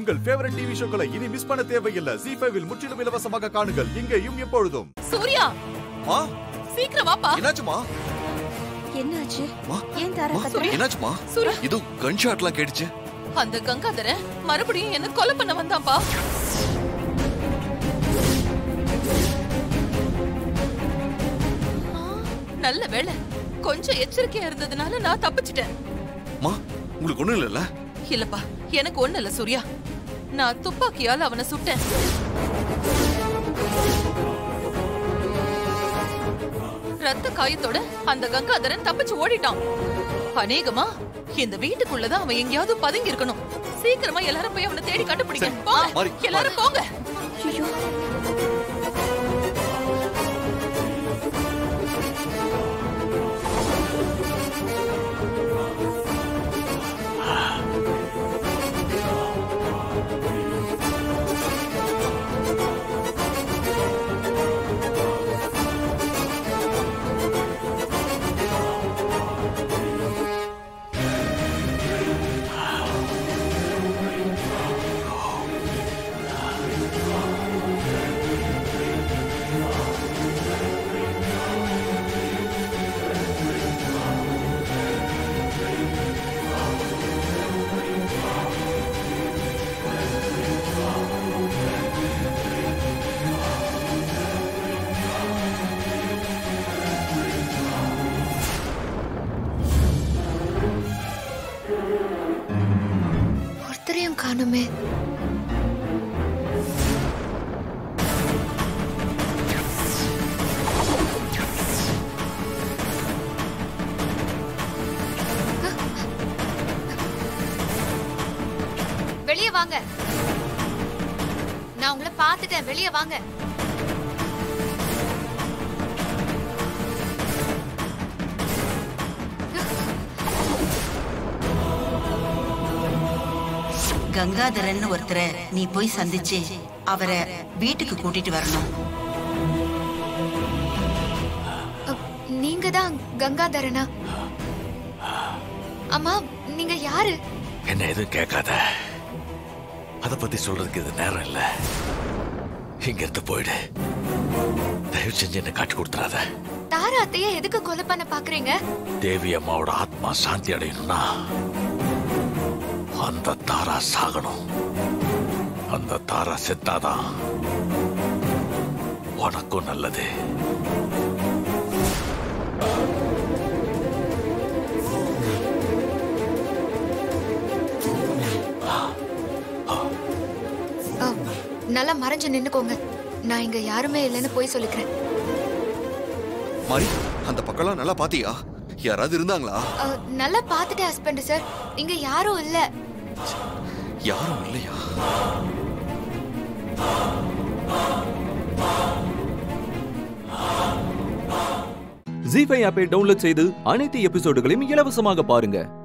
உங்கள் favourite TV ஷோக்களை இனி miss பண்ண தேவையில்லை ஜி ஃபைவில் முற்றிலும் இலவசமாக காணுங்கள் இங்கேயும் எப்பொழுதும் சூர்யா மா சீக்கிரம் வாப்பா என்னாச்சுமா என்னாச்சு மா ஏன் தாரா மா கத்துற என்னாச்சுமா சூர்யா இது கன் ஷாட்லாம் கேட்டுச்சு அந்த கங்காதர மறுபடியும் என்ன கொலை பண்ண வந்தான்பா ஆ, நல்ல வேளை கொஞ்சம் எச்சரிக்கையா இருந்ததுனால நான் தப்பிச்சிட்டேன் மா உங்களுக்கு ஒண்ணும் இல்லைல்ல இல்லப்பா எனக்கு ஒண்ணு இல்ல சூர்யா நான் துப்பாக்கியால அவனை சுட்டேன் ரத்த காயத்தோட அந்த கங்காதரன் தப்பிச்சு ஓடிட்டான் அநேகமா இந்த வீட்டுக்குள்ளதான் அவன் எங்கேயாவது பதுங்கி இருக்கணும் சீக்கிரமா எல்லாரும் போய் அவனை தேடி கண்டுபிடிங்க சரி, போங்க மாறி, எல்லாரும் போங்க ஐயோ ஒருத்தரையும் காணுமே வெளியே வாங்க நான் உங்களை பார்த்துட்டேன் வெளியே வாங்க கங்காதரன் ஒருத்தரை நீ போய் சந்திச்சு அவரை வீட்டுக்கு கூட்டிட்டு வரணும் நீங்க தான் கங்காதரனா அம்மா நீங்க யாரு என்ன எதுவும் கேட்காத அத பத்தி சொல்றதுக்கு இது நேரம் இல்ல இங்க இருந்து போயிடு தயவு செஞ்சு என்ன காட்டி கொடுத்துறாத தாரா அத்தைய எதுக்கு கொலை பண்ண பாக்குறீங்க தேவி அம்மாவோட ஆத்மா சாந்தி அடையணும்னா அந்த தாரா சாகணும் அந்த தாரா செத்தாதான் உனக்கும் நல்லது அ, நல்லா மறைஞ்சு நின்னுக்கோங்க நான் இங்க யாருமே இல்லைன்னு போய் சொல்லிக்கிறேன் மாரி அந்த பக்கம்லாம் நல்லா பாத்தியா யாராவது இருந்தாங்களா அ, நல்லா பார்த்துட்டேன் ஹஸ்பண்ட் சார் இங்க யாரும் இல்ல யாரும் இல்லையா ஜி ஃபைவ் ஆப்பை டவுன்லோட் செய்து அனைத்து எபிசோடுகளையும் இலவசமாக பாருங்க